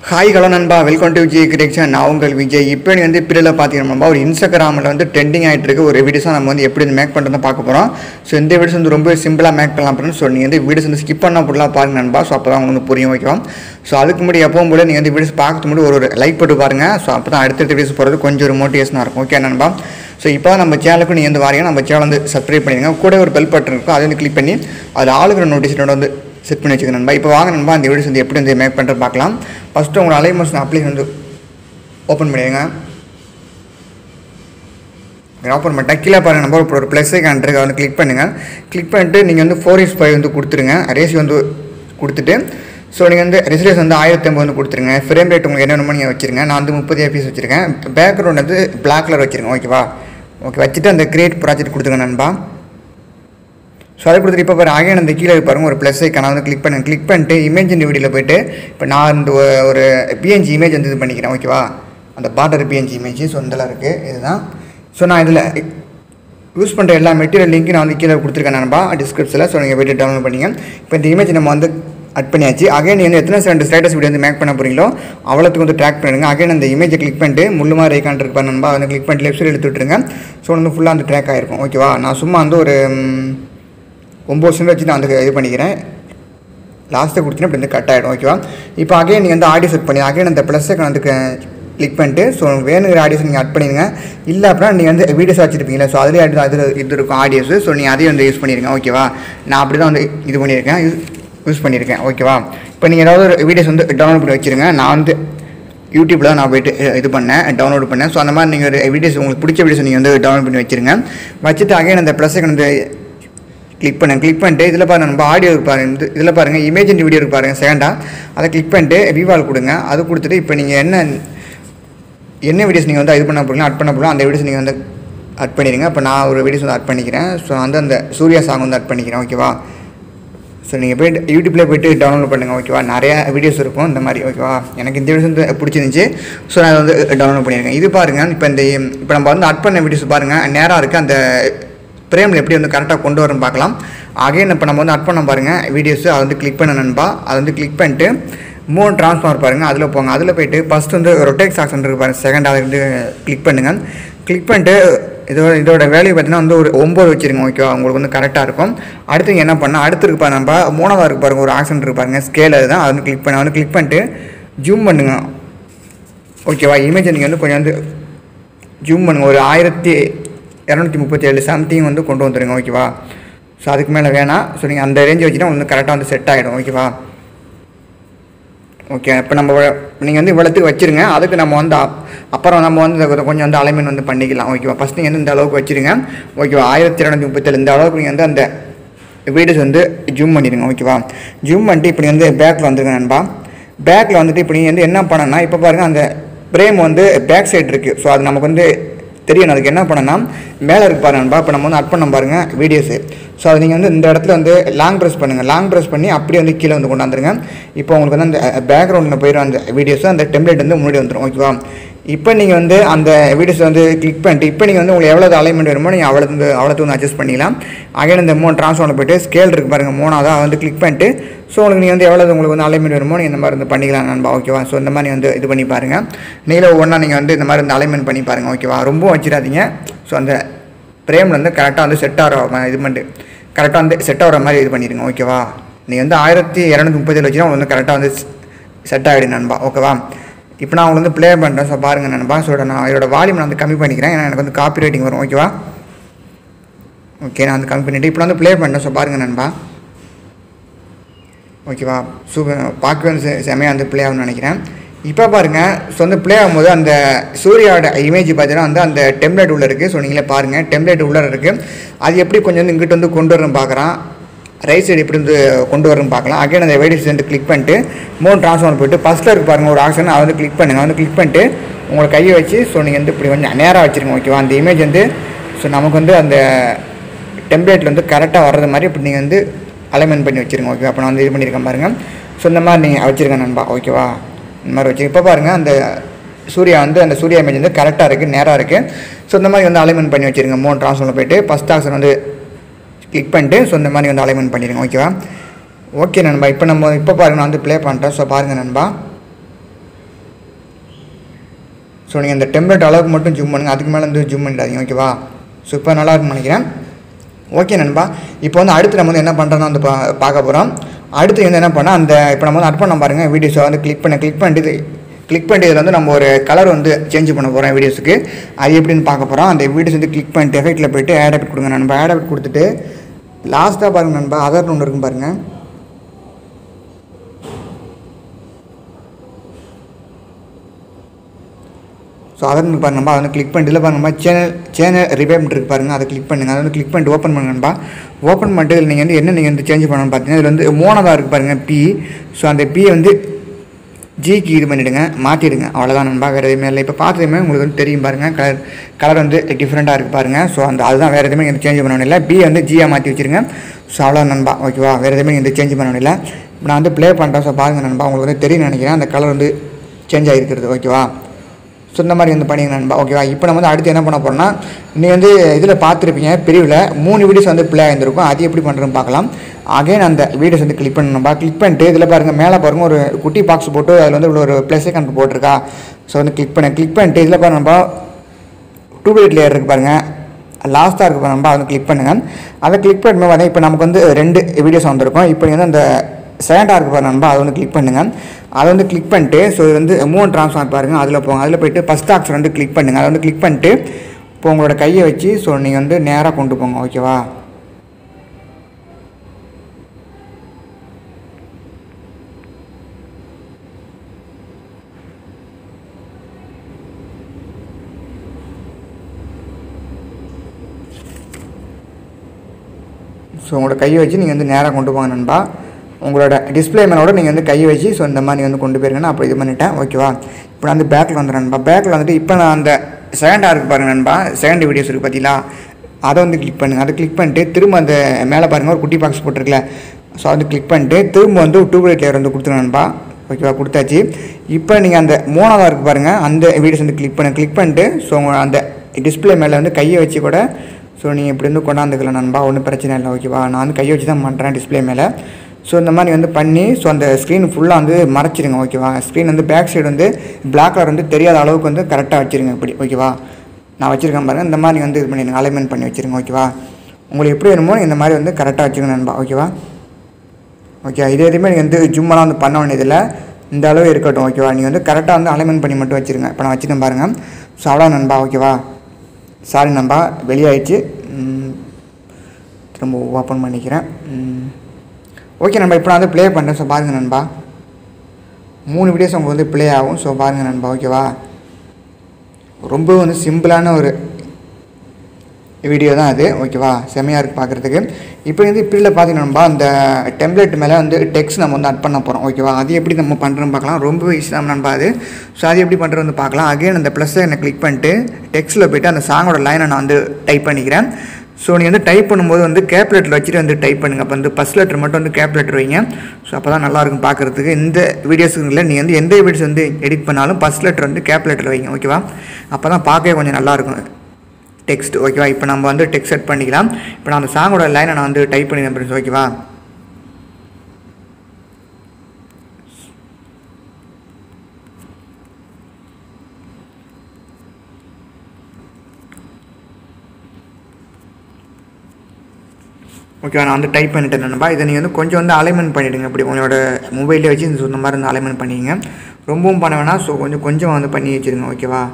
Hi hello நண்பா welcome to Vijay creation நான் உங்கள் விஜய் இப்போ நீ வந்து பிரியில் பார்த்தீங்கன்னா ஒரு இன்ஸ்டாகிராமில் வந்து ட்ரெண்டிங் ஆகிட்டு இருக்கு ஒரு வீடியோஸாக நம்ம வந்து எப்படி வந்து மேக் பண்ணுறதை பார்க்க போகிறோம் ஸோ இந்த வீடியோஸ் வந்து ரொம்ப சிம்பிளாக மேக் பண்ணலாம் அப்படின்னு ஸோ நீங்கள் வந்து வீடியோஸ் வந்து ஸ்கிப் பண்ணால் ஃபுல்லாக பாருங்க நண்பா ஸோ அப்போ தான் உங்களுக்கு வந்து புரியும் வைக்கும் ஸோ அதுக்கு முன்னாடி எப்பவும் போல நீங்கள் வந்து வீடியோஸ் பார்க்கறது முன்னாடி ஒரு ஒரு லைக் போட்டு பாருங்கள் ஸோ அப்போ தான் அடுத்தடுத்த வீடியோஸ் போகிறது கொஞ்சம் ஒரு மோட்டிவேஷனாக இருக்கும் ஓகே நண்பா ஸோ இப்போ தான் நம்ம சேனலுக்கு நீங்கள் வந்து வாரீங்க நம்ம சேனல் வந்து சப்ஸ்கிரைப் பண்ணிடுங்க கூட ஒரு பெல் பட்டன் இருக்கும் அதை வந்து கிளிக் பண்ணி அதில் ஆளுங்கிற நோட்டிஃபிகேஷனோட வந்து செட் பண்ணி வச்சுக்க நண்பா இப்போ வாங்க நண்பா அந்த வீடியோஸ் வந்து எப்படி வந்து மேக் பண்ணுறது பார்க்கலாம் ஃபஸ்ட்டு உங்களோட அலைமோஷன் அப்ளிகேஷன் வந்து ஓப்பன் பண்ணிடுங்க ஓப்பன் பண்ணிட்டா கீழே பாருங்கள் நம்பர் இப்போ ஒரு ப்ளஸ் ஐக்கான் இருக்கு அதை வந்து கிளிக் பண்ணுங்கள் கிளிக் பண்ணிட்டு நீங்கள் வந்து ஃபோர் இஸ் ஃபைவ் வந்து கொடுத்துருங்க ரேஷியோ வந்து கொடுத்துட்டு ஸோ நீங்கள் வந்து ரெசிடேஸ் வந்து ஆயிரத்தி ஐம்பது வந்து கொடுத்துருங்க ஃப்ரேம் ரேட் உங்களுக்கு என்ன வேணுமோ நீங்கள் வச்சுருங்க நான் வந்து முப்பது ஏபிஎஸ் வச்சுருக்கேன் பேக்ரவுண்ட் வந்து பிளாக் கலர் வச்சுருங்க ஓகேவா ஓகே வச்சுட்டு அந்த கிரியேட் ப்ராஜெக்ட் கொடுத்துருங்க நண்பா ஸோ அதை கொடுத்துட்டு இப்போ பாரு அகைன் அந்த கீழே பாருங்க ஒரு ப்ளஸ் ஐக்கான வந்து கிளிக் பண்ணுங்க கிளிக் பண்ணிட்டு இமேஜ் இந்த வீடியோவில் போயிட்டு இப்போ நான் இந்த ஒ- ஒரு பிஎன்ஜி இமேஜ் வந்து இது பண்ணிக்கிறேன் ஓகேவா அந்த பார்டர் பிஎன்ஜி இமேஜ் ஸோ இதெல்லாம் இருக்குது இதுதான் ஸோ நான் இதில் யூஸ் பண்ணுற எல்லா மெட்டீரியல் லிங்க் நான் வந்து கீழே கொடுத்துருக்கேன் நண்பா டிஸ்கிரிப்ஷனில் ஸோ நீங்கள் போய்ட்டு டவுன்லோட் பண்ணிங்க இப்போ இந்த இமேஜ் நம்ம வந்து அட் பண்ணியாச்சு அகைன் நீங்கள் வந்து எத்தனை ரெண்டு ஸ்டேட்டஸ் வீடியோ வந்து மேக் பண்ண போகிறீங்களோ அவ்வளோத்துக்கு வந்து ட்ராக் பண்ணிடுங்க அகைன் அந்த இமேஜை கிளிக் பண்ணிட்டு முள்ளு மாதிரி ஐக்கான் இருக்கு நண்பா வந்து கிளிக் பண்ணிட்டு லெஃப்ட் சைடு எடுத்து விட்டுருங்க ஸோ வந்து ஃபுல்லாக வந்து ட்ராக் ஆகிருக்கும் ஓகேவா நான் சும்மா வந்து ஒரு ம், ஒம்பது சென்ட் வச்சு நான் வந்து இது பண்ணிக்கிறேன் லாஸ்ட்டு கொடுத்தீங்கன்னா இப்படி வந்து கட் ஆகிடும் ஓகேவா இப்போ அகைன் நீங்கள் வந்து ஆடியோ செட் பண்ணி அகைன் அந்த ப்ளஸ்ஸை வந்து கிளிக் பண்ணிட்டு ஸோ வேணுங்கிற ஆடியோஸ் நீங்கள் ஆட் பண்ணிடுங்க இல்லை அப்படின்னா நீங்கள் வந்து வீடியோஸ் வச்சுருப்பீங்களா ஸோ அதுலேயே அது அதில் இது இருக்கும் ஆடியோஸ் ஸோ நீங்கள் அதையும் வந்து யூஸ் பண்ணிடுங்க ஓகேவா நான் அப்படி தான் வந்து இது பண்ணியிருக்கேன் யூஸ் யூஸ் பண்ணியிருக்கேன் ஓகேவா இப்போ நீங்கள் ஏதாவது ஒரு வீடியோஸ் வந்து டவுன்லோட் பண்ணி வச்சுருங்க நான் வந்து யூடியூப்பில் தான் நான் போயிட்டு அஹ், இது பண்ணேன் டவுன்லோட் பண்ணேன் ஸோ அந்த மாதிரி நீங்கள் ஒரு வீடியோஸ் உங்களுக்கு பிடிச்ச வீடியோஸ் நீங்கள் வந்து டவுன்லோட் பண்ணி வச்சுருங்க வச்சுட்டு அகைன் அந்த ப்ளஸ்ஸை வந்து கிளிக் பண்ணேன் கிளிக் பண்ணிட்டு இதில் பாருங்க நம்ம ஆடியோ இருக்கு பாருங்க இந்த இதில் பாருங்கள் இமேஜ் அண்ட் வீடியோ இருக்கு பாருங்க செகண்டாக அதை கிளிக் பண்ணிட்டு விவால் கொடுங்க அது கொடுத்துட்டு இப்போ நீங்கள் என்ன என்ன வீடியோஸ் நீங்கள் வந்து இது பண்ண போகிறீங்களோ அட் பண்ண போகிறோம் அந்த வீடியோஸ் நீங்கள் வந்து அட் பண்ணிடுங்க இப்போ நான் ஒரு வீடியோஸ் வந்து அட் பண்ணிக்கிறேன் ஸோ நான் வந்து அந்த சூர்யா சாங் வந்து அட் பண்ணிக்கிறேன் ஓகேவா ஸோ நீங்கள் போய்ட்டு யூடியூப்லேயே போயிட்டு டவுன்லோட் பண்ணுங்கள் ஓகேவா நிறைய வீடியோஸ் இருக்கும் இந்த மாதிரி ஓகேவா எனக்கு இந்த வீடியோஸ் வந்து பிடிச்சிருந்துச்சி ஸோ நான் அதை வந்து டவுன்லோட் பண்ணியிருக்கேன் இது பாருங்கள் இப்போ இந்த இப்போ நம்ம வந்து அட் பண்ண வீடியோஸ் பாருங்கள் நேராக இருக்குது அந்த பிரேமில் எப்படி வந்து கரெக்டாக கொண்டு வரணும் பார்க்கலாம் அகைன் இப்போ நம்ம வந்து அட் பண்ண பாருங்கள் வீடியோஸ் அதை வந்து கிளிக் பண்ண நண்பா அதை வந்து கிளிக் பண்ணிட்டு மூணு ட்ரான்ஸ்ஃபார் பாருங்கள் அதில் போங்க அதில் போயிட்டு ஃபஸ்ட் வந்து ரொட்டேக்ஸ் ஆக்ஷன் இருக்கு பாருங்கள் செகண்ட் அதை வந்து கிளிக் பண்ணுங்கள் கிளிக் பண்ணிட்டு இதோட இதோட வேல்யூ பார்த்தீங்கன்னா வந்து ஒரு ஒம்பது வச்சிருங்க ஓகேவா உங்களுக்கு வந்து கரெக்டாக இருக்கும் அடுத்து நீங்க என்ன பண்ணால் அடுத்து இருக்கு பாருங்க நம்ம மூணாவது இருக்கு பாருங்க ஒரு ஆக்ஷன் இருக்கு பாருங்க ஸ்கேல் அதுதான் அதை வந்து கிளிக் பண்ண வந்து கிளிக் பண்ணிட்டு ஜூம் பண்ணுங்க ஓகேவா இமேஜ் நீங்கள் வந்து கொஞ்சம் வந்து ஜூம் பண்ணுங்க ஒரு ஆயிரத்தி இரநூத்தி முப்பத்தி ஏழு சம்திங் வந்து கொண்டு வந்துடுங்க ஓகேவா ஸோ அதுக்கு மேலே வேணாம் ஸோ நீங்கள் அந்த ரேஞ்சை வச்சுட்டா உங்களுக்கு கரெக்டாக வந்து செட் ஆகிடும் ஓகேவா ஓகே இப்போ நம்ம நீங்கள் வந்து இவ்வளோத்துக்கு வச்சுருங்க அதுக்கு நம்ம வந்து அப்- அப்புறம் நம்ம வந்து இதை கொஞ்சம் வந்து அலைமெண்ட் வந்து பண்ணிக்கலாம் ஓகேவா ஃபஸ்ட் நீங்கள் வந்து இந்த அளவுக்கு வச்சுருங்க ஓகேவா ஆயிரத்தி இரநூத்தி முப்பத்தேழு இந்த அளவுக்கு நீங்கள் வந்து அந்த வீடியோஸ் வந்து ஜூம் பண்ணிடுங்க ஓகேவா ஜூம் பண்ணிட்டு இப்போ வந்து பேக்கில் வந்துருங்க நண்பா பேக்கில் வந்துட்டு இப்போ நீங்கள் வந்து என்ன பண்ணனா இப்போ பாருங்கள் அந்த பிரேம் வந்து பேக் சைடு இருக்குது ஸோ அது நமக்கு வந்து தெரியும் அதுக்கு என்ன பண்ணனா மேலே இருக்கு பாருங்க நண்பா இப்போ நம்ம வந்து அட் பண்ண பாருங்க வீடியோஸு ஸோ அது நீங்கள் வந்து இந்த இடத்துல வந்து லாங் ப்ரெஸ் பண்ணுங்கள் லாங் ப்ரெஸ் பண்ணி அப்படியே வந்து கீழே வந்து கொண்டாந்துருங்க இப்போ உங்களுக்கு வந்து அந்த பேக்ரவுண்டில் போயிடும் அந்த வீடியோஸ் அந்த டெம்ப்ளேட் வந்து முன்னாடி வந்துடும் ஓகேவா இப்போ நீங்கள் வந்து அந்த வீடியோஸ் வந்து கிளிக் பண்ணிட்டு இப்போ நீங்கள் வந்து உங்களுக்கு எவ்வளோ அலைன்மெண்ட் வேணுமோ நீங்கள் அவ்வளோ வந்து அவ்வளோத்து வந்து அட்ஜஸ்ட் பண்ணிக்கலாம் அகைன் இந்த மூணு ட்ரான்ஸ்ஃபார்மில் போயிட்டு ஸ்கேல் இருக்கு பாருங்கள் மூணாவது அதை வந்து கிளிக் பண்ணிட்டு ஸோ உங்களுக்கு நீங்கள் வந்து எவ்வளோ உங்களுக்கு வந்து அலைன்மெண்ட் வேணுமோ நீங்கள் இந்த மாதிரி வந்து பண்ணிக்கலாம் நண்பா ஓகேவா ஸோ இந்த மாதிரி வந்து இது பண்ணி பாருங்கள் நீங்களும் ஒவ்வொன்றா நீங்கள் வந்து இந்த மாதிரி வந்து அலைன்மெண்ட் பண்ணி பாருங்கள் ஓகேவா ரொம்ப வச்சிடாதீங்க ஸோ அந்த ஃப்ரேமில் வந்து கரெக்டாக வந்து செட் ஆகிற மாதிரி இது பண்ணிட்டு கரெக்டாக வந்து செட் ஆகிற மாதிரி இது பண்ணிடுங்க ஓகேவா நீங்கள் வந்து ஆயிரத்தி இரநூத்தி முப்பத்தேழு வச்சுன்னா உங்களுக்கு வந்து கரெக்டாக வந்து செட் ஆகிடும் நண்பா ஓகேவா இப்போ நான் உங்களுக்கு வந்து ப்ளே பண்ணுறேன் ஸோ பாருங்கள் நண்பா ஸோ நான் இதோட வால்யூம் நான் வந்து கம்மி பண்ணிக்கிறேன் ஏன்னா எனக்கு வந்து காப்பி ரைட்டிங் வரும் ஓகேவா ஓகே நான் வந்து கம்மி பண்ணிவிட்டு இப்போ வந்து ப்ளே பண்ணுறேன் ஸோ பாருங்கள் நண்பா ஓகேவா சூப்பர் பார்க்கவே வந்து செ- செமையாக வந்து ப்ளே ஆகும்னு நினைக்கிறேன் இப்போ பாருங்கள் ஸோ வந்து ப்ளே ஆகும்போது அந்த சூர்யாவோட இமேஜ் பார்த்தீங்கன்னா வந்து அந்த டெம்ப்ளேட் உள்ளே இருக்குது ஸோ நீங்களே பாருங்கள் டெம்ப்ளேட் உள்ளே இருக்குது அது எப்படி கொஞ்சம் வந்து இங்கிட்ட வந்து கொண்டு வரணும் பார்க்குறான் ரைட் சைடு எப்படி வந்து கொண்டு வரணும் பார்க்கலாம் அகைன் அந்த வெடிஸ் வந்து கிளிக் பண்ணிட்டு மூணு ட்ரான்ஸ்ஃபார்மர் போயிட்டு ஃபஸ்ட்டில் இருக்கு பாருங்கள் ஒரு ஆப்ஷன் அதை வந்து கிளிக் பண்ணுங்கள் வந்து கிளிக் பண்ணிட்டு உங்களை கையை வச்சு ஸோ நீங்கள் வந்து இப்படி கொஞ்சம் நேராக வச்சுருங்க ஓகேவா அந்த இமேஜ் வந்து ஸோ நமக்கு வந்து அந்த டெம்ப்ளேட்டில் வந்து கரெக்டாக வர்றது மாதிரி இப்படி நீங்கள் வந்து அலைன்மெண்ட் பண்ணி வச்சுருங்க ஓகேவா அப்போ நான் வந்து இது பண்ணியிருக்கேன் பாருங்கள் ஸோ இந்த மாதிரி நீங்கள் வச்சுருங்க நண்பா ஓகேவா இந்த மாதிரி வச்சு இப்போ பாருங்கள் அந்த சூர்யா வந்து அந்த சூர்யா இமேஜ் வந்து கரெக்டாக இருக்குது நேராக இருக்குது ஸோ இந்த மாதிரி வந்து அலைன்மெண்ட் பண்ணி வச்சுருங்க மூணு ட்ரான்ஸ்ஃபார்மில் போயிட்டு ஃபஸ்ட் ஆப்ஷன் வந்து கிளிக் பண்ணிட்டு ஸோ இந்த மாதிரி வந்து அலைன்மெண்ட் பண்ணிடுங்க ஓகேவா ஓகே நண்பா இப்போ நம்ம இப்போ பாருங்க நான் வந்து ப்ளே பண்ணுறேன் ஸோ பாருங்கள் நண்பா ஸோ நீங்கள் இந்த டெம்ப்ளேட் அளவுக்கு மட்டும் ஜூம் பண்ணுங்கள் அதுக்கு மேலே வந்து ஜூம் பண்ணிடாதீங்க ஓகேவா ஸோ இப்போ நல்லா இருக்கும்னு நினைக்கிறேன் ஓகே நண்பா இப்போ வந்து அடுத்து நம்ம வந்து என்ன பண்ணுறோம்னா வந்து பா பார்க்க போகிறோம் அடுத்து வந்து என்ன பண்ணால் அந்த இப்போ நம்ம வந்து அட் பண்ண பாருங்கள் வீடியோஸை வந்து கிளிக் பண்ண கிளிக் பண்ணிட்டு கிளிக் பண்ணிட்டு இதில் வந்து நம்ம ஒரு கலர் வந்து சேஞ்ச் பண்ண போகிறோம் வீடியோஸுக்கு அது எப்படின்னு பார்க்க போகிறோம் அந்த வீடியோஸ் வந்து கிளிக் பண்ணிட்டு எஃபெக்ட்டில் போயிட்டு ஆட் எஃபெக்ட் கொடுங்க நண்பா ஆட் எஃபெக்ட் கொடுத்துட்டு லாஸ்ட்டாக பாருங்கள் நண்பா அதர்னு ஒன்று இருக்கும் பாருங்கள் ஸோ அதை வந்து பாருங்க நண்பா அதை வந்து கிளிக் பண்ணிட்டு இல்லை பாருங்க சேனல் சேனல் ரிவைப்மெண்ட் இருக்கு பாருங்க அதை கிளிக் பண்ணுங்க அதை வந்து கிளிக் பண்ணிட்டு ஓப்பன் பண்ணுங்க நண்பா ஓப்பன் பண்ணிட்டு இதில் நீங்கள் வந்து என்ன நீங்கள் வந்து சேஞ்ச் பண்ணணும்னு பார்த்தீங்கன்னா இதில் வந்து மோனதாக இருக்குது பாருங்க பி ஸோ அந்த பியை வந்து ஜிக்கு இது பண்ணிவிடுங்க மாற்றிடுங்க அவ்வளோதான் நண்பா வேறு எதுவுமே இல்லை இப்போ பார்த்ததுமே உங்களுக்கு வந்து தெரியும் பாருங்கள் கலர் கலர் வந்து டிஃப்ரெண்ட்டாக இருக்குது பாருங்கள் ஸோ அந்த அதுதான் வேறு எதுவுமே நீங்கள் சேஞ்ச் பண்ணணும் இல்லை பி வந்து ஜியாக மாற்றி வச்சுருங்க ஸோ அவ்வளோ நண்பா ஓகேவா வேறு எதுவுமே நீங்கள் சேஞ்ச் பண்ணணும் இல்லை இப்போ நான் வந்து ப்ளே பண்ணுறேன் ஸோ பாருங்கள் நண்பா உங்களுக்கு வந்து தெரியும் நினைக்கிறேன் அந்த கலர் வந்து சேஞ்ச் ஆகிருக்கிறது ஓகேவா ஸோ இந்த மாதிரி வந்து பண்ணிங்க நண்பா ஓகேவா இப்போ நம்ம வந்து அடுத்து என்ன பண்ண போகிறோம்னா நீ வந்து இதில் பார்த்துருப்பீங்க பிரிவில் மூணு வீடியோஸ் வந்து ப்ளே ஆகிருக்கும் அது எப்படி பண்ணுறோன்னு பார்க்கலாம் அகைன் அந்த வீடியோஸ் வந்து கிளிக் பண்ணணும்பா கிளிக் பண்ணிட்டு இதில் பாருங்கள் மேலே பாருங்கள் ஒரு குட்டி பாக்ஸ் போட்டு அதில் வந்து இவ்வளோ ஒரு ப்ளஸ் ஐக்கன் போட்டிருக்கா ஸோ வந்து கிளிக் பண்ண கிளிக் பண்ணிட்டு இதில் பாருங்க நம்ம டூ பிளேட் லேயர் இருக்குது பாருங்கள் லாஸ்ட்டாக இருக்குது பாருங்க அதை கிளிக் பண்ணுங்கள் அதை கிளிக் பண்ணும்போது பார்த்தா இப்போ நமக்கு வந்து ரெண்டு வீடியோஸ் வந்திருக்கும் இப்போ நீங்கள் வந்து அந்த செகண்டாக இருக்குது பாருங்க நண்பா அதை வந்து கிளிக் பண்ணுங்கள் அதை வந்து கிளிக் பண்ணிட்டு ஸோ இது வந்து மூணு ட்ரான்ஸ்ஃபார் பாருங்கள் அதில் போங்க அதில் போயிட்டு ஃபஸ்ட் ஆப்ஷன் வந்து கிளிக் பண்ணுங்கள் அதை வந்து கிளிக் பண்ணிட்டு இப்போ உங்களோட கையை வச்சு ஸோ நீங்கள் வந்து நேராக கொண்டு போங்க ஓகேவா ஸோ உங்களோட கையை வச்சு நீங்கள் வந்து நேராக கொண்டு போங்க நண்பா உங்களோட டிஸ்பிளே மேனோட நீங்கள் வந்து கையை வச்சு ஸோ இந்த மாதிரி வந்து கொண்டு போயிருங்க நான் அப்போ இது பண்ணிட்டேன் ஓகேவா இப்போ நான் வந்து பேக்கில் வந்துடுறேன் நண்பா பேக்கில் வந்துட்டு இப்போ நான் அந்த செகண்டாக இருக்குது பாருங்க நண்பா செகண்ட் வீடியோஸ் இருக்குது பார்த்தீங்களா அதை வந்து கிளிக் பண்ணுங்கள் அதை கிளிக் பண்ணிட்டு திரும்ப அந்த மேலே பாருங்கள் ஒரு குட்டி பாக்ஸ் போட்டிருக்கல ஸோ அதை கிளிக் பண்ணிட்டு திரும்ப வந்து டூ பிளேட் லேயர் வந்து கொடுத்துருங்க நண்பா ஓகேவா கொடுத்தாச்சு இப்போ நீங்கள் அந்த மூணாவதாக இருக்குது பாருங்கள் அந்த வீடியோஸ் வந்து கிளிக் பண்ண கிளிக் பண்ணிட்டு ஸோ உங்கள் அந்த டிஸ்பிளே மேலே வந்து கையை வச்சு கூட ஸோ நீங்கள் இப்படி வந்து கொண்டாந்துக்கலாம் நண்பா ஒன்றும் பிரச்சனை இல்லை ஓகேவா நான் வந்து கையை வச்சு தான் பண்ணுறேன் டிஸ்பிளே மேலே ஸோ இந்த மாதிரி வந்து பண்ணி ஸோ அந்த ஸ்க்ரீன் ஃபுல்லாக வந்து மறைச்சிடுங்க ஓகேவா ஸ்க்ரீன் வந்து பேக் சைடு வந்து பிளாக் கலர் வந்து தெரியாத அளவுக்கு வந்து கரெக்டாக வச்சுருங்க இப்படி ஓகேவா நான் வச்சுருக்கேன் பாருங்கள் இந்த மாதிரி வந்து இது பண்ணிடுங்க அலைன்மெண்ட் பண்ணி வச்சுருங்க ஓகேவா உங்களுக்கு எப்படி வேணுமோ இந்த மாதிரி வந்து கரெக்டாக வச்சுருங்க நண்பா ஓகேவா ஓகே இது எதுவுமே நீங்கள் வந்து ஜும்மெல்லாம் வந்து பண்ண வேண்டியதில்லை இந்த அளவு இருக்கட்டும் ஓகேவா நீங்கள் வந்து கரெக்டாக வந்து அலைன்மெண்ட் பண்ணி மட்டும் வச்சுருங்க இப்போ நான் வச்சுட்டேன் பாருங்கள் ஸோ அவ்வளோ நண்பா ஓகேவா சாரி நண்பா வெளியாயிடுச்சு ம், திரும்ப ஓப்பன் பண்ணிக்கிறேன் ம். ஓகே நண்பா இப்போ நான் வந்து ப்ளே பண்ணுறேன் ஸோ பாருங்கள் நண்பா மூணு வீடியோஸ் உங்களுக்கு வந்து ப்ளே ஆகும் ஸோ பாருங்கள் நண்பா ஓகேவா ரொம்ப வந்து சிம்பிளான ஒரு வீடியோ தான் அது ஓகேவா செமையாக இருக்குது பார்க்குறதுக்கு இப்போ வந்து இப்படியில் பார்த்தீங்கன்னா நண்பா அந்த டெம்ப்ளேட் மேலே வந்து டெக்ஸ்ட் நம்ம வந்து அட் பண்ண போகிறோம் ஓகேவா அது எப்படி நம்ம பண்ணுறோன்னு பார்க்கலாம் ரொம்ப ஈஸி தான் நண்பா அது ஸோ அது எப்படி பண்ணுறது வந்து பார்க்கலாம் அகைன் அந்த ப்ளஸ்ஸை என்னை கிளிக் பண்ணிட்டு டெக்ஸ்ட்டில் போயிட்டு அந்த சாங்கோட லைனை நான் வந்து டைப் பண்ணிக்கிறேன் ஸோ நீ வந்து டைப் பண்ணும்போது வந்து கேப் லெட்டர் வச்சுட்டு வந்து டைப் பண்ணுங்கள் அப்போ வந்து ஃபஸ்ட் லெட்டர் மட்டும் வந்து கேப் லெட்டர் வைங்க ஸோ அப்போ தான் நல்லாயிருக்கும் பார்க்குறதுக்கு இந்த வீடியோஸுக்கு இல்லை நீங்கள் வந்து எந்த வீடியோஸ் வந்து எடிட் பண்ணாலும் ஃபஸ்ட் லெட்டர் வந்து கேப் லெட்டர் வைங்க ஓகேவா அப்போ தான் பார்க்கவே கொஞ்சம் நல்லாயிருக்கும் டெக்ஸ்ட் ஓகேவா இப்போ நம்ம வந்து டெக்ஸ்ட் செட் பண்ணிக்கலாம் இப்போ நான் அந்த சாங்கோட லைனை நான் வந்து டைப் பண்ணிக்கிறேன் ஃப்ரெண்ட்ஸ் ஓகேவா ஓகேவா நான் வந்து டைப் பண்ணிட்டேன் நண்பா இதை நீங்கள் வந்து கொஞ்சம் வந்து அலைன்மெண்ட் பண்ணிவிடுங்க இப்படி உங்களோட மொபைல்லே வச்சு இந்த சொன்ன மாதிரி வந்து அலைன்மெண்ட் பண்ணிக்கங்க ரொம்பவும் பண்ண வேணாம் ஸோ கொஞ்சம் கொஞ்சம் வந்து பண்ணி வச்சுருங்க ஓகேவா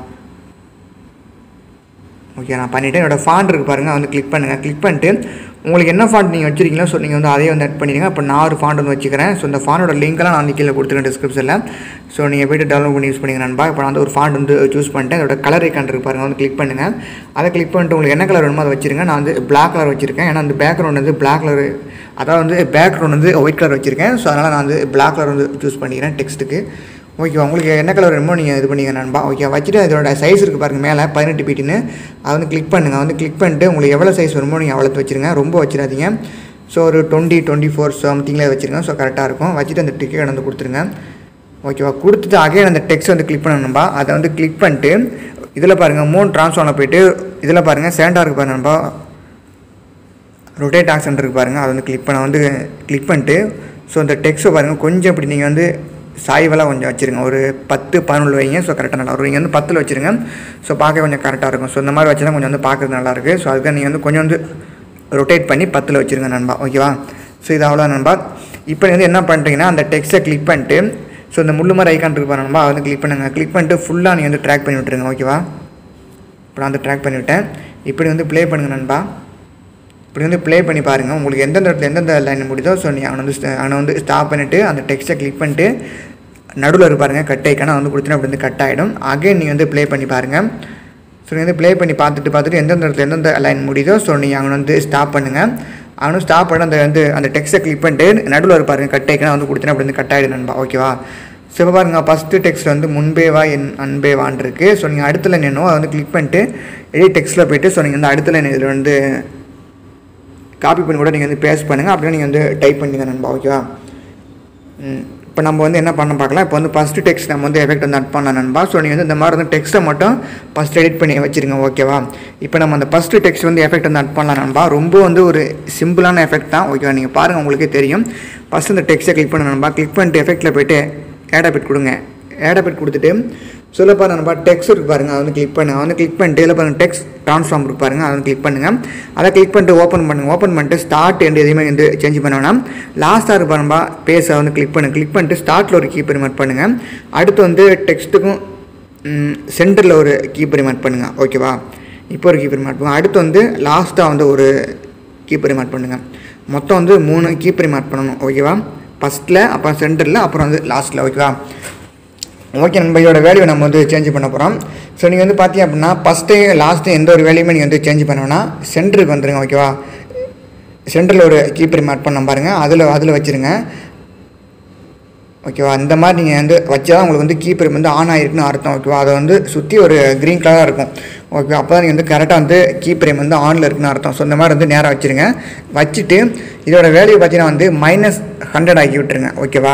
ஓகே நான் பண்ணிவிட்டேன் என்னோடய ஃபாண்ட் இருக்குது பாருங்கள் வந்து கிளிக் பண்ணுங்கள் கிளிக் பண்ணிட்டு உங்களுக்கு என்ன ஃபாண்ட் நீங்கள் வச்சிருக்கீங்களோ ஸோ நீங்கள் வந்து அதையே வந்து ஆட் பண்ணிடுங்க அப்போ நான் ஒரு ஃபாண்ட் வந்து வச்சுக்கிறேன் ஸோ இந்த ஃபாண்டோட லிங்க்கெல்லாம் நான் வந்து கீழே கொடுத்துருக்கேன் டிஸ்கிரிப்ஷனில் ஸோ நீங்கள் போய்ட்டு டவுன்லோட் பண்ணி யூஸ் பண்ணிங்க நண்பா இப்போ நான் வந்து ஒரு ஃபாண்ட் வந்து சூஸ் பண்ணிட்டேன் அதோட கலர் ஐக்கான் இருக்கு பாருங்கள் வந்து கிளிக் பண்ணுங்கள் அதை கிளிக் பண்ணிட்டு உங்களுக்கு என்ன கலர் வேணுமோ அதை வச்சிருங்க நான் வந்து பிளாக் கலர் வச்சிருக்கேன் ஏன்னா அந்த பேக்ரவுண்ட் வந்து பிளாக் கலர் அதாவது வந்து பேக்ரவுண்ட் வந்து ஒயிட் கலர் வச்சிருக்கேன் ஸோ அதனால் நான் வந்து பிளாக் கலர் வந்து சூஸ் பண்ணிக்கிறேன் டெக்ஸ்ட்டுக்கு ஓகே உங்களுக்கு என்ன கலர் வேணுமோ நீங்கள் இது பண்ணிங்க நண்பா ஓகே வச்சுட்டு இதோட சைஸ் இருக்குது பாருங்கள் மேலே பதினெட்டு பீட்டுன்னு அதை வந்து கிளிக் பண்ணுங்கள் வந்து கிளிக் பண்ணிட்டு உங்களுக்கு எவ்வளோ சைஸ் வேணுமோ நீங்கள் அவ்வளோ வச்சுருங்க ரொம்ப வச்சிடாதீங்க ஸோ ஒரு டுவெண்ட்டி டுவெண்ட்டி ஃபோர் சம்திங்கில் வச்சுருங்க ஸோ கரெக்டாக இருக்கும் வச்சுட்டு அந்த டிக்கெட் வந்து கொடுத்துருங்க ஓகேவா கொடுத்துட்டு அகைன் அந்த டெக்ஸ்ட் வந்து கிளிக் பண்ணணும்பா அதை வந்து கிளிக் பண்ணிட்டு இதில் பாருங்கள் மூணு ட்ரான்ஸ்ஃபார்மில் போயிட்டு இதில் பாருங்கள் சேண்டாக இருக்குது பாருங்க நண்பா ரொட்டேட் ஆக்ஷன் இருக்குது பாருங்கள் அதை வந்து கிளிக் பண்ண வந்து கிளிக் பண்ணிட்டு ஸோ இந்த டெக்ஸ்ட்டை பாருங்கள் கொஞ்சம் இப்படி நீங்கள் வந்து சாய்வெல்லாம் கொஞ்சம் வச்சுருங்க ஒரு பத்து பதினொன்று வைங்க ஸோ கரெக்டாக நல்லா வரும் நீங்கள் வந்து பத்தில் வச்சுருங்க ஸோ பார்க்க கொஞ்சம் கரெக்டாக இருக்கும் ஸோ இந்த மாதிரி வச்சு தான் கொஞ்சம் வந்து பார்க்குறது நல்லாயிருக்கு ஸோ அதுக்கு நீங்கள் வந்து கொஞ்சம் வந்து ரொட்டேட் பண்ணி பத்தில் வச்சுருங்க நண்பா ஓகேவா ஸோ இது அவ்வளோ நண்பா இப்போ வந்து என்ன பண்ணுறீங்கன்னா அந்த டெக்ஸ்ட்டை கிளிக் பண்ணிட்டு ஸோ இந்த முள்ளு மாதிரி ஐக்கான் இருக்கு பாருங்க நண்பா அதை வந்து கிளிக் பண்ணுங்கள் கிளிக் பண்ணிட்டு ஃபுல்லாக நீங்கள் வந்து ட்ராக் பண்ணி விட்டுருங்க ஓகேவா இப்போ நான் வந்து ட்ராக் பண்ணிவிட்டேன் இப்படி வந்து ப்ளே பண்ணுங்க நண்பா இப்படி வந்து ப்ளே பண்ணி பாருங்கள் உங்களுக்கு எந்தெந்த இடத்துல எந்தெந்த லைன் முடியுதோ ஸோ நீ அவனை வந்து sta- அவனை வந்து ஸ்டாப் பண்ணிவிட்டு அந்த டெக்ஸ்ட்டை கிளிக் பண்ணிட்டு நடுவில் இருப்பாருங்க கட் ஐக்கான வந்து கொடுத்தீங்கன்னா அப்படி வந்து கட் ஆகிடும் அகைன் நீங்கள் வந்து ப்ளே பண்ணி பாருங்கள் ஸோ நீங்கள் வந்து ப்ளே பண்ணி பார்த்துட்டு பார்த்துட்டு எந்தெந்த இடத்துல எந்தெந்த லைன் முடியுதோ ஸோ நீங்கள் அவனை வந்து ஸ்டாப் பண்ணுங்கள் அவனும் ஸ்டாப் பண்ணி அந்த வந்து அந்த டெக்ஸ்ட்டை கிளிக் பண்ணிட்டு நடுவில் இருப்பாருங்க கட் ஐக்கான வந்து கொடுத்தீங்கன்னா அப்படி வந்து கட் ஆகிடும் நண்பா ஓகேவா ஸோ இப்போ பாருங்க ஃபஸ்ட்டு டெக்ஸ்ட் வந்து முன்பேவா என் அன்பேவான் இருக்குது ஸோ நீங்கள் அடுத்த லைன் என்னவோ அதை வந்து கிளிக் பண்ணிட்டு எடிட் டெக்ஸ்ட்டில் போயிட்டு ஸோ நீங்கள் வந்து அடுத்த லைன் இதில் வந்து காப்பி பண்ணி கூட நீங்கள் வந்து பேஸ்ட் பண்ணுங்கள் அப்படியே நீங்கள் வந்து டைப் பண்ணிங்க நண்பா ஓகேவா இப்போ நம்ம வந்து என்ன பண்ண பார்க்கலாம் இப்போ வந்து ஃபஸ்ட்டு டெக்ஸ்ட் நம்ம வந்து எஃபெக்ட் வந்து அட் பண்ணலாம் நண்பா ஸோ நீங்கள் வந்து இந்த மாதிரி வந்து டெக்ஸ்ட்டை மட்டும் ஃபஸ்ட் எடிட் பண்ணி வச்சுருங்க ஓகேவா இப்போ நம்ம அந்த ஃபஸ்ட்டு டெக்ஸ்ட் வந்து எஃபெக்ட் வந்து அட் பண்ணலாம் நண்பா ரொம்ப வந்து ஒரு சிம்பிளான எஃபெக்ட் தான் ஓகேவா நீங்கள் பாருங்கள் உங்களுக்கே தெரியும் ஃபஸ்ட் இந்த டெக்ஸ்ட்டை கிளிக் பண்ண நண்பா கிளிக் பண்ணிட்டு எஃபெக்ட்டில் போயிட்டு ஏடாபிட் கொடுங்க ஏடாபிட் கொடுத்துட்டு சொல்ல பாருங்க நண்பா டெக்ஸ்ட் இருக்கு பாருங்க அதை வந்து கிளிக் பண்ணுங்க அதை வந்து கிளிக் பண்ணிட்டு இதில் பாருங்க டெக்ஸ்ட் ட்ரான்ஸ்ஃபார்ம் இருக்கு பாருங்க அதை வந்து கிளிக் பண்ணுங்க அதை கிளிக் பண்ணிட்டு ஓப்பன் பண்ணுங்க ஓப்பன் பண்ணிட்டு ஸ்டார்ட் எண்ட் எதுவுமே வந்து சேஞ்ச் பண்ண வேணாம் லாஸ்ட்டாக இருக்கு பாருங்க பேஸை வந்து கிளிக் பண்ணுங்க கிளிக் பண்ணிட்டு ஸ்டார்ட்டில் ஒரு கீ பெரிமேட் பண்ணுங்க அடுத்து வந்து டெக்ஸ்ட்டுக்கும் சென்டரில் ஒரு கீ பெரிமேட் பண்ணுங்க ஓகேவா இப்போ ஒரு கீ பெரிமேட் பண்ணுங்க அடுத்து வந்து லாஸ்ட்டாக வந்து ஒரு கீ பெரிமேட் பண்ணுங்க மொத்தம் வந்து மூணு கீ பெரிமேட் பண்ணணும் ஓகேவா ஃபஸ்ட்டில் அப்புறம் சென்டரில் அப்புறம் வந்து லாஸ்ட்டில் ஓகேவா ஓகே நண்பா இதோட வேல்யூ நம்ம வந்து சேஞ்ச் பண்ண போகிறோம் ஸோ நீங்கள் வந்து பார்த்தீங்க அப்படின்னா ஃபஸ்ட்டு லாஸ்ட்டு எந்த ஒரு வேல்யூமே நீங்கள் வந்து சேஞ்ச் பண்ணோன்னா சென்டருக்கு வந்துருங்க ஓகேவா சென்டரில் ஒரு கீப்பர் மார்க் பண்ண பாருங்கள் அதில் அதில் வச்சுருங்க ஓகேவா இந்த மாதிரி நீங்கள் வந்து வச்சா தான் உங்களுக்கு வந்து கீப்பர் வந்து ஆன் ஆகிருக்குன்னு அர்த்தம் ஓகேவா அதை வந்து சுற்றி ஒரு க்ரீன் கலராக இருக்கும் ஓகே அப்போ தான் நீங்கள் வந்து கரெக்டாக வந்து கீப்பர் வந்து ஆனில் இருக்குன்னு அர்த்தம் ஸோ இந்த மாதிரி வந்து நேராக வச்சுருங்க வச்சுட்டு இதோட வேல்யூ பார்த்தீங்கன்னா வந்து மைனஸ் ஹண்ட்ரட் ஆக்கி விட்டுருங்க ஓகேவா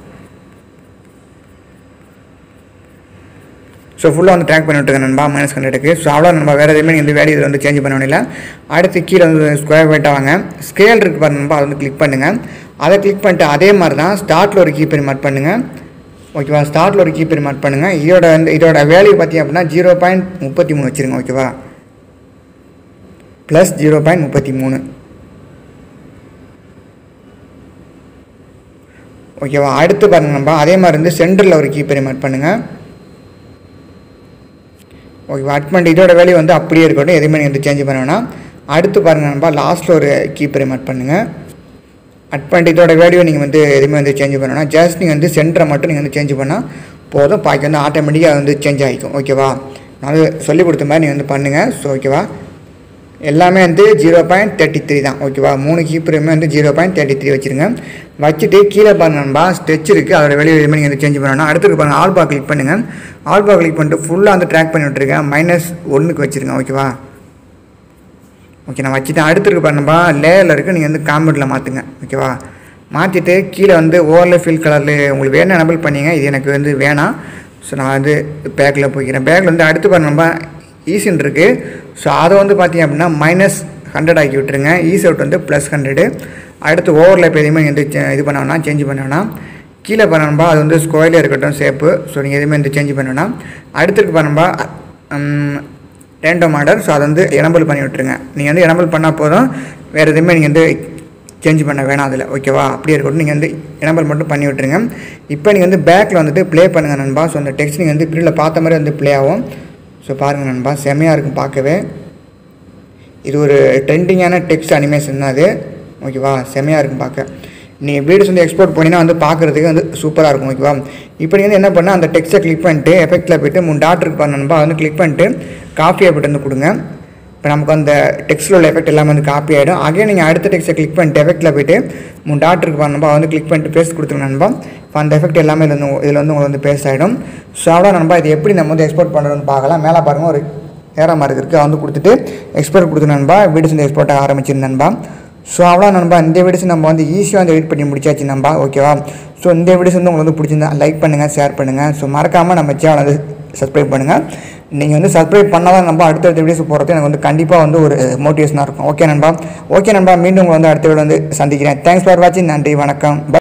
ஸோ ஃபுல்லாக வந்து ட்ராக் பண்ணி விட்டுருங்க நண்பா மைனஸ் ஹண்ட்ரடுக்கு ஸோ அவ்வளோ நண்பா வேறு எதுவுமே இந்த வேல்யூ இதில் வந்து சேஞ்ச் பண்ண வேண்டியல அடுத்து கீழே வந்து ஸ்கொயர் வெயிட்டாக வாங்க ஸ்கேல் இருக்கு பாருங்க நண்பா அதை வந்து கிளிக் பண்ணுங்கள் அதை கிளிக் பண்ணிட்டு அதே மாதிரி தான் ஸ்டார்ட்டில் ஒரு கீப்பர் மார்க் பண்ணுங்கள் ஓகேவா ஸ்டார்ட்டில் ஒரு கீப்பர் மார்க் பண்ணுங்கள் இதோட வந்து இதோட வேல்யூ பார்த்தீங்க அப்படின்னா ஜீரோ பாயிண்ட் முப்பத்தி மூணு வச்சுருங்க ஓகேவா ப்ளஸ் ஜீரோ பாயிண்ட் முப்பத்தி மூணு ஓகேவா அடுத்து பாருங்க நண்பா அதே மாதிரி வந்து சென்டரில் ஒரு கீப்பர் மார்க் பண்ணுங்கள் ஓகேவா அட் பண்ணிட்டு இதோட வேல்யூ வந்து அப்படியே இருக்கட்டும் எதுவுமே நீங்கள் வந்து சேஞ்ச் பண்ண வேணாம் அடுத்து பாருங்க நண்பா லாஸ்ட்டில் ஒரு கீப்பரை மட் பண்ணுங்கள் அட் பண்ணிட்டு இதோட வேல்யூ நீங்கள் வந்து எதுவுமே வந்து சேஞ்ச் பண்ண வேணாம் ஜஸ்ட் நீங்கள் வந்து சென்டரை மட்டும் நீங்கள் வந்து சேஞ்ச் பண்ணால் போதும் பாக்கி வந்து ஆட்டோமேட்டிக்காக வந்து சேஞ்ச் ஆகிக்கும் ஓகேவா நான் வந்து சொல்லி கொடுத்த மாதிரி நீங்கள் வந்து பண்ணுங்கள் ஸோ ஓகேவா எல்லாமே வந்து ஜீரோ பாயிண்ட் தேர்ட்டி த்ரீ தான் ஓகேவா மூணு கீப்பருமே வந்து ஜீரோ பாயிண்ட் தேர்ட்டி த்ரீ வச்சுருங்க வச்சுட்டு கீழே பாருங்க நண்பா ஸ்டெச் இருக்குது அதோட வெளியே எதுவுமே நீங்கள் வந்து சேஞ்ச் பண்ணணும் அடுத்து பாருங்க ஆல்பா கிளிக் பண்ணுங்கள் ஆல்பா கிளிக் பண்ணிட்டு ஃபுல்லாக வந்து ட்ராக் பண்ணி விட்ருக்கேன் மைனஸ் ஒன்றுக்கு வச்சுருங்க ஓகேவா ஓகே நான் வச்சுட்டு அடுத்து இருக்கு பாருங்கப்பா லேயரில் இருக்குது நீங்கள் வந்து காம்பவுண்டில் மாற்றுங்க ஓகேவா மாற்றிட்டு கீழே வந்து ஓவரில் ஃபில் கலரில் உங்களுக்கு வேணும் எனபிள் பண்ணீங்க இது எனக்கு வந்து வேணாம் ஸோ நான் வந்து பேக்கில் போய்க்கிறேன் பேக்கில் வந்து அடுத்து பாருங்கப்பா ஈஸின் இருக்குது ஸோ அதை வந்து பார்த்தீங்க அப்படின்னா மைனஸ் ஹண்ட்ரட் ஆக்கி விட்டுருங்க ஈஸ் அவுட் வந்து ப்ளஸ் ஹண்ட்ரடு அடுத்து ஓவரில் இப்போ எதுவுமே வந்து சே- இது பண்ண வேணாம் சேஞ்ச் பண்ண வேணாம் கீழே பண்ணணும்பா அது வந்து ஸ்கொயரில் இருக்கட்டும் ஷேப்பு ஸோ நீங்கள் எதுவுமே வந்து சேஞ்ச் பண்ண வேணாம் அடுத்துக்கு பண்ணணும்பா ரேண்டம் ஆர்டர் ஸோ அதை வந்து எனபிள் பண்ணி விட்டுருங்க நீங்கள் வந்து எனபிள் பண்ணால் போதும் வேறு எதுவுமே நீங்கள் வந்து சேஞ்ச் பண்ண வேணாம் அதில் ஓகேவா அப்படியே இருக்கட்டும் நீங்கள் வந்து எனபிள் மட்டும் பண்ணி விட்டுருங்க இப்போ நீங்கள் வந்து பேக்கில் வந்துட்டு ப்ளே பண்ணுங்கள் நண்பா ஸோ அந்த டெக்ஸ்ட் நீங்கள் வந்து பிரியில் பார்த்த மாதிரி வந்து ப்ளே ஆகும் ஸோ பாருங்கள் நண்பா செமையாக இருக்கும் பார்க்கவே இது ஒரு ட்ரெண்டிங்கான டெக்ஸ்ட் அனிமேஷன் தான் அது ஓகேவா செமையாக இருக்கும் பார்க்க நீங்கள் வீடியோஸ் வந்து எக்ஸ்போர்ட் பண்ணினா வந்து பார்க்குறதுக்கு வந்து சூப்பராக இருக்கும் ஓகேவா இப்போ நீங்கள் வந்து என்ன பண்ணால் அந்த டெக்ஸ்ட்டை கிளிக் பண்ணிட்டு எஃபெக்ட்டில் போய்ட்டு மூணு டாட் இருக்கு பண்ணணும்பா வந்து கிளிக் பண்ணிட்டு காப்பி எஃபெக்ட் வந்து கொடுங்க இப்போ நமக்கு அந்த டெக்ஸ்ட்டில் உள்ள எஃபெக்ட் எல்லாமே வந்து காப்பி ஆகிடும் அகைன் நீங்கள் அடுத்த டெக்ஸ்ட்டை கிளிக் பண்ணிட்டு எஃபெக்ட்டில் போய்ட்டு மூணு டாட் இருக்கு பண்ணணும்பா வந்து கிளிக் பண்ணிட்டு பேஸ்ட் கொடுத்துருங்க நண்பா இப்போ அந்த எஃபெக்ட் எல்லாமே இதில் வந்து இதில் வந்து உங்களுக்கு வந்து பேஸ்ட் ஆகிடும் ஸோ அவ்வளோ நண்பா இது எப்படி நம்ம வந்து எக்ஸ்போர்ட் பண்ணுறோன்னு பார்க்கலாம் மேலே பாருங்கள் ஒரு ஏற மார்க் இருக்குது அதை வந்து கொடுத்துட்டு எக்ஸ்போர்ட் கொடுத்து நண்பா வீடியோஸ் வந்து எக்ஸ்போர்ட் ஆக ஆரம்பிச்சிரு நண்பா ஸோ அவ்வளோ நண்பா இந்த வீடியோஸ் நம்ம வந்து ஈஸியாக வந்து எடிட் பண்ணி முடிச்சாச்சு நண்பா ஓகேவா ஸோ இந்த வீடியோஸ் வந்து உங்களுக்கு வந்து பிடிச்சிருந்தா லைக் பண்ணுங்கள் ஷேர் பண்ணுங்கள் ஸோ மறக்காமல் நம்ம சேனல் வந்து சப்ஸ்கிரைப் பண்ணுங்கள் நீங்கள் வந்து சப்ஸ்கிரைப் பண்ணால் தான் நம்ம அடுத்தடுத்த வீடியோஸ் போகிறது எனக்கு வந்து கண்டிப்பாக வந்து ஒரு மோட்டிவேஷனாக இருக்கும் ஓகே நண்பா ஓகே நண்பா மீண்டும் உங்களை வந்து அடுத்த வீடியோ வந்து சந்திக்கிறேன் தேங்க்ஸ் ஃபார் வாட்சிங் நன்றி வணக்கம் Bye.